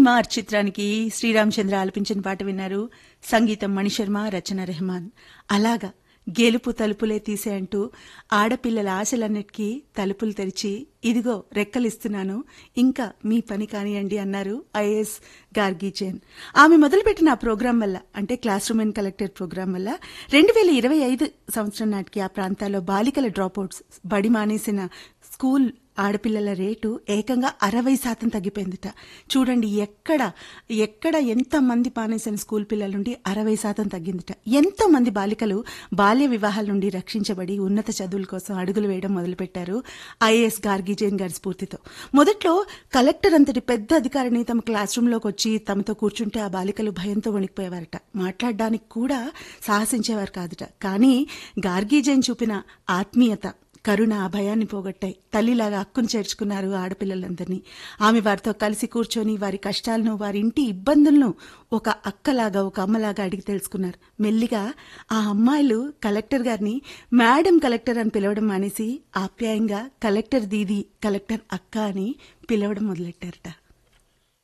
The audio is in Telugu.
మార్ చిత్రానికి శ్రీరామచంద్ర ఆలపించిన పాట విన్నారు సంగీతం మణిశర్మ రచన రెహమాన్ అలాగా గెలుపు తలుపులే తీసే అంటూ ఆడపిల్లల ఆశలన్నిటికీ తలుపులు తెరిచి ఇదిగో రెక్కలిస్తున్నాను ఇంకా మీ పని కానియండి అన్నారు ఐఏఎస్ గార్గి జైన్ ఆమె మొదలుపెట్టిన ఆ ప్రోగ్రాం వల్ల అంటే classroom and collector program వల్ల రెండు వేల ఇరవై ఐదు సంవత్సరం నాటికి ఆ ప్రాంతాల్లో బాలికల డ్రాప్అవుట్స్ బడి మానేసిన స్కూల్ ఆడపిల్లల రేటు ఏకంగా అరవై శాతం తగ్గిపోయిందిట చూడండి ఎక్కడ ఎక్కడ ఎంత మంది పానేసిన స్కూల్ పిల్లల నుండి అరవై శాతం తగ్గిందిట ఎంతో మంది బాలికలు బాల్య వివాహాల నుండి రక్షించబడి ఉన్నత చదువుల కోసం అడుగులు వేయడం మొదలుపెట్టారు ఐఏఎస్ గార్గి జైన్ గారి స్ఫూర్తితో మొదట్లో కలెక్టర్ అంతటి పెద్ద అధికారిని తమ క్లాస్ రూమ్లోకి వచ్చి తమతో కూర్చుంటే ఆ బాలికలు భయంతో వణికిపోయేవారట మాట్లాడడానికి కూడా సాహసించేవారు కాదుట కానీ గార్గి జైన్ చూపిన ఆత్మీయత కరుణ ఆ భయాన్ని పోగొట్టాయి తల్లిలాగా హక్కును చేర్చుకున్నారు ఆడపిల్లలందరినీ ఆమె వారితో కలిసి కూర్చొని వారి కష్టాలను వారి ఇంటి ఇబ్బందులను ఒక అక్కలాగా ఒక అమ్మలాగా అడిగి తెలుసుకున్నారు మెల్లిగా ఆ అమ్మాయిలు కలెక్టర్ గారిని మేడం కలెక్టర్ అని పిలవడం మానేసి ఆప్యాయంగా కలెక్టర్ దీది కలెక్టర్ అక్క అని పిలవడం మొదలెట్టారట